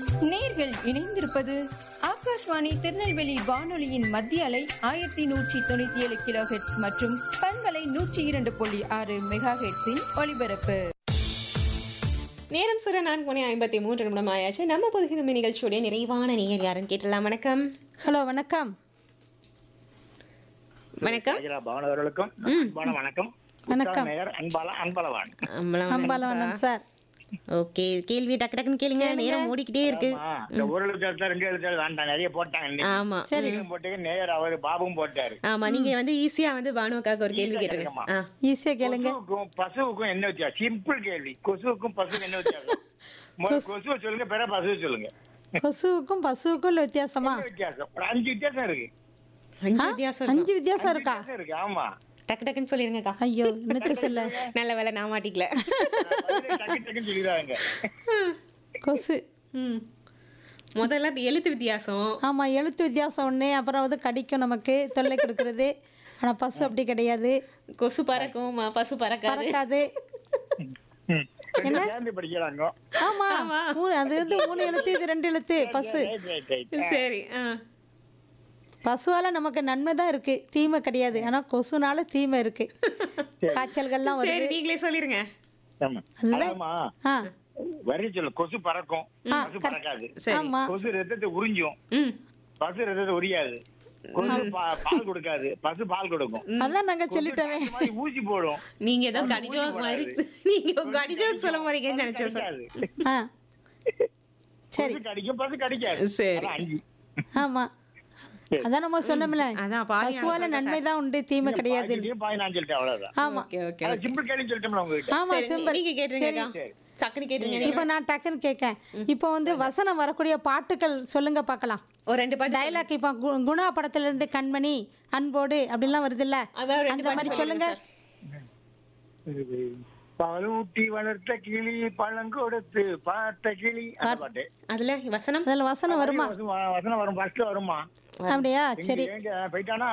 நேர்கள் இணைந்திருப்பது ஆகாஷ்வாணி திருநெல்வேலி வானொலியின் மத்திய அலை ஆயிரத்தி நூற்றி தொண்ணூத்தி ஏழு கிலோ ஹெட்ஸ் மற்றும் பண்பலை நூற்றி இரண்டு புள்ளி ஆறு மெகா ஹெட்ஸின் ஒலிபரப்பு நேரம் சிற நான்கு மணி ஐம்பத்தி மூன்று நிமிடம் ஆயாச்சு நம்ம புதுகிதுமை நிகழ்ச்சியுடைய நிறைவான நேயர் யாருன்னு கேட்டலாம் வணக்கம் ஹலோ வணக்கம் வணக்கம் ராஜரா பவன் அவர்களுக்கும் அன்பான வணக்கம் வணக்கம். மேயர் அன்பால அன்பளவான் அம்பாலவனம் சார் ஓகே கேள்வி டக்கு டக்குன்னு கேளுங்க நேரம் ஓடிக்கிட்டே இருக்கு ஆமா, இந்த ஒரு எழுத்தாளர் ரெண்டு எழுத்தாளர் வேண்டாம் நிறைய போட்டாங்க இன்னைக்கு. ஆமா சரி நீங்களும் போட்டீங்க நேயர் அவரு பாபும் போட்டாரு ஆமா நீங்க வந்து ஈஸியா வந்து பானுவுக்காக ஒரு கேள்வி கேட்டுருங்க ஆ ஈஸியாக கேளுங்க கொசுவுக்கும் பசுவுக்கும் என்ன வித்தியாசம் சிம்பிள் கேள்வி கொசுவுக்கும் பசுவுக்கும் என்ன வித்தியாசம் முதல்ல கொசுவை சொல்லுங்க பிற பசுவை சொல்லுங்க கொசுவுக்கும் பசுவுக்கும் உள்ள வித்தியாசமா என்ன வித்தியாசம் ஒரு அஞ்சு வித்தியாசம் இருக்கு அஞ்சு வித்தியாசம் இருக்கு. அஞ்சு வித்தியாசம் இருக்கா வித்தியாசம் இருக்கு ஆமா டக்கு டக்குன்னு சொல்லிருங்கக்கா ஐயோ என்னத்த சொல்ல நல்ல வேலை நான் மாட்டிக்கல பதிலே டக்கு டக்குன்னு சொல்லிடுறாங்க கொசு ம் முதல்ல அது எழுத்து வித்தியாசம் ஆமா எழுத்து வித்தியாசம் ஒண்ணு அப்புறம் வந்து கடிக்கும் நமக்கு தொல்லை கொடுக்கறது ஆனா பசு அப்படி கிடையாது கொசு பறக்கும் ம- பசு பறக்காது பறக்காது ம். ரெண்டு சேர்ந்து படிக்கிறாங்க ஆமா மூணு அது வந்து மூணு எழுத்து இது ரெண்டு எழுத்து பசு ரைட் ரைட் ரைட் சரி ஆ பசுவால நமக்கு நன்மை தான் இருக்கு தீமை கிடையாது ஆனா கொசுனால தீமை இருக்கு காய்ச்சல்கள்லாம் சரி வருது நீங்களே சொல்லிருங்க ஆமா அதுதான். ஆமா ஆ வரி சொல்லு கொசு பறக்கும் பசு பறக்காது சரி ஆமா கொசு ரத்தத்தை உறிஞ்சும் ம் பசு ரத்தத்தை உரியாது கொசு பா- பால் கொடுக்காது பசு பால் கொடுக்கும் அதான் நாங்க சொல்லிட்டோமே இந்த மாதிரி ஊசி போடும் நீங்க ஏதோ கடிஜோக் மாதிரி நீங்க கடிஜோக் சொல்ல போறீங்கன்னு நினைச்சேன் சார் கடிக்காது. ஆ சரி கொசு கடிக்கும் பசு கடிக்காது சரி. அதான் அஞ்சு ஆமா அதான் நம்ம சொன்னோம்ல அதான் பாதி நான் பசுவால நன்மை தான் உண்டு தீமை கிடையாது பாக்கெட்டையும் பாய் நான் சொல்லிட்டேன் அவ்வளவுதான் ஆமா ஓகே ஓகே அதான் சிம்பிள் கேள்வி சொல்லிட்டோம்ல உங்ககிட்ட ஆமா சரி சிம்பிள் நீங்க கேட்டுருங்க சக்குனு கேட்டுருங்க இப்போ நான் டக்குன்னு கேட்கேன் இப்போ வந்து வசனம் வரக்கூடிய பாட்டுகள் சொல்லுங்க பார்க்கலாம் ஒரு ரெண்டு பாட்டு டைலாக் இப்போ கு- குணா படத்துல இருந்து கண்மணி அன்போடு அப்படிலாம் வருதுல்ல அதான் ரெண்டு அந்த பாட்டு மாதிரி சொல்லுங்க பாலூட்டி வளர்த்த கிளி பழம் கொடுத்து பார்த்த கிளி அந்த பாட்டு அதுல வசனம் அதில் வசனம் வருமா வசனம் வரும் ஃபர்ஸ்ட் வருமா அப்படியா சரி எங்க போயிட்டானா